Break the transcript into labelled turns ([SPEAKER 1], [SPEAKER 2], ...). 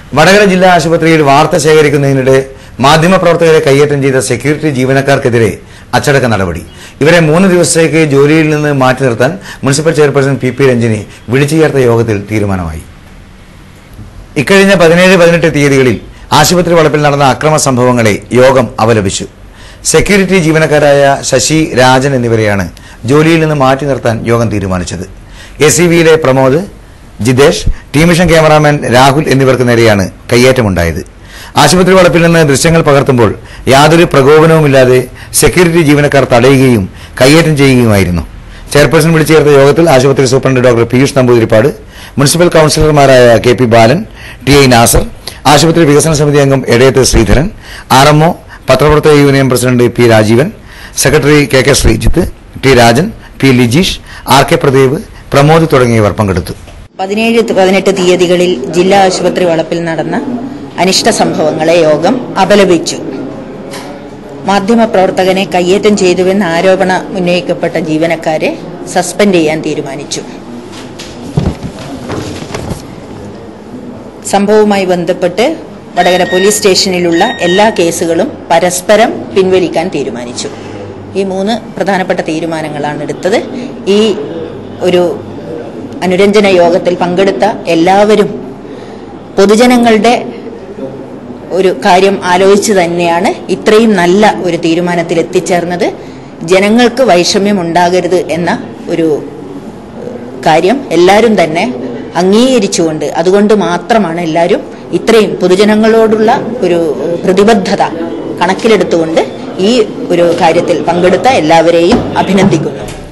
[SPEAKER 1] വടകര ജില്ലാ ആശുപത്രിയിൽ വാർത്ത ശേഖരിക്കുന്നതിനിടെ മാധ്യമപ്രവർത്തകരെ കയ്യേറ്റം ചെയ്ത സെക്യൂരിറ്റി ജീവനക്കാർക്കെതിരെ അച്ചടക്ക നടപടി ഇവരെ മൂന്ന് ദിവസത്തേക്ക് ജോലിയിൽ നിന്ന് മാറ്റി നിർത്താൻ municipal chairperson P P Ranjini വിളിച്ചു ചേർത്ത യോഗത്തിൽ തീരുമാനമായി ഇക്കഴിഞ്ഞ പതിനേഴ് പതിനെട്ട് തീയതികളിൽ ആശുപത്രി വളപ്പിൽ നടന്ന അക്രമ സംഭവങ്ങളെ യോഗം അപലപിച്ചു സെക്യൂരിറ്റി ജീവനക്കാരായ ശശി രാജൻ എന്നിവരെയാണ് ജോലിയിൽ നിന്ന് മാറ്റി നിർത്താൻ യോഗം തീരുമാനിച്ചത് എസ് സി വിയിലെ പ്രമോദ് ജിതേഷ് ടീമിഷൻ ക്യാമറാമാൻ രാഹുൽ എന്നിവർക്ക് നേരെയാണ് കയ്യേറ്റമുണ്ടായത് ആശുപത്രി വളപ്പിൽ നിന്ന് ദൃശ്യങ്ങൾ പകർത്തുമ്പോൾ യാതൊരു പ്രകോപനവുമില്ലാതെ സെക്യൂരിറ്റി ജീവനക്കാർ തടയുകയും കയ്യേറ്റം ചെയ്യുകയുമായിരുന്നു ചെയർപേഴ്സൺ വിളിച്ചു ചേർത്ത യോഗത്തിൽ ആശുപത്രി superintendent doctor Piyush Namboothiripad municipal കൌൺസിലർമാരായ K P Balan T I Nasar ആശുപത്രി വികസന സമിതി അംഗം എടയത്ത് ശ്രീധരൻ ആർ എംഒ പത്രപ്രവർത്തക union president P Rajeevan secretary K K Sreejith T Rajan P Lijeesh R K Pradeep Pramod തുടങ്ങിയവർ പങ്കെടുത്തു
[SPEAKER 2] പതിനേഴ് പതിനെട്ട് തീയതികളിൽ ജില്ലാ ആശുപത്രി വളപ്പിൽ നടന്ന അനിഷ്ട സംഭവങ്ങളെ യോഗം അപലപിച്ചു മാധ്യമപ്രവർത്തകനെ കയ്യേറ്റം ചെയ്തുവെന്ന് ആരോപണ ഉന്നയിക്കപ്പെട്ട ജീവനക്കാരെ സസ്പെൻഡ് ചെയ്യാൻ തീരുമാനിച്ചു സംഭവവുമായി ബന്ധപ്പെട്ട് വടകര പോലീസ് സ്റ്റേഷനിലുള്ള എല്ലാ കേസുകളും പരസ്പരം പിൻവലിക്കാൻ തീരുമാനിച്ചു ഈ മൂന്ന് പ്രധാനപ്പെട്ട തീരുമാനങ്ങളാണ് എടുത്തത് ഈ ഒരു അനുരഞ്ജന യോഗത്തിൽ പങ്കെടുത്ത എല്ലാവരും പൊതുജനങ്ങളുടെ ഒരു കാര്യം ആലോചിച്ച് തന്നെയാണ് ഇത്രയും നല്ല ഒരു തീരുമാനത്തിൽ എത്തിച്ചേർന്നത് ജനങ്ങൾക്ക് വൈഷമ്യം ഉണ്ടാകരുത് എന്ന ഒരു കാര്യം എല്ലാവരും തന്നെ അംഗീകരിച്ചുകൊണ്ട് അതുകൊണ്ട് മാത്രമാണ് എല്ലാവരും ഇത്രയും പൊതുജനങ്ങളോടുള്ള ഒരു പ്രതിബദ്ധത കണക്കിലെടുത്തുകൊണ്ട് ഈ ഒരു കാര്യത്തിൽ പങ്കെടുത്ത എല്ലാവരെയും അഭിനന്ദിക്കുന്നു